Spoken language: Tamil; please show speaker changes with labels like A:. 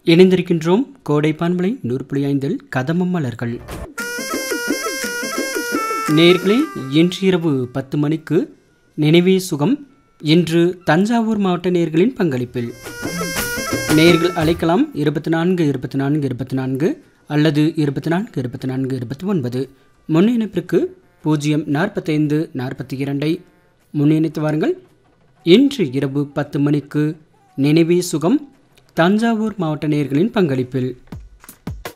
A: இணைந்திருக்கின்றோம் கோடை பான்மலை நூறு புள்ளி ஐந்தில் கதமம் மலர்கள் நேர்களே இன்று இரவு பத்து மணிக்கு நினைவே சுகம் இன்று தஞ்சாவூர் மாவட்ட நேர்களின் பங்களிப்பில் நேர்கள் அழைக்கலாம் இருபத்தி நான்கு இருபத்தி நான்கு இருபத்தி நான்கு அல்லது இருபத்தி நான்கு இருபத்தி நான்கு இருபத்தி ஒன்பது முன்னிணைப்பிற்கு பூஜ்ஜியம் நாற்பத்தைந்து நாற்பத்தி இரண்டை முன்னிணைத்து வாருங்கள் இன்று இரவு பத்து மணிக்கு நினைவே சுகம் தஞ்சாவூர் மாவட்ட நேர்களின் பங்களிப்பில்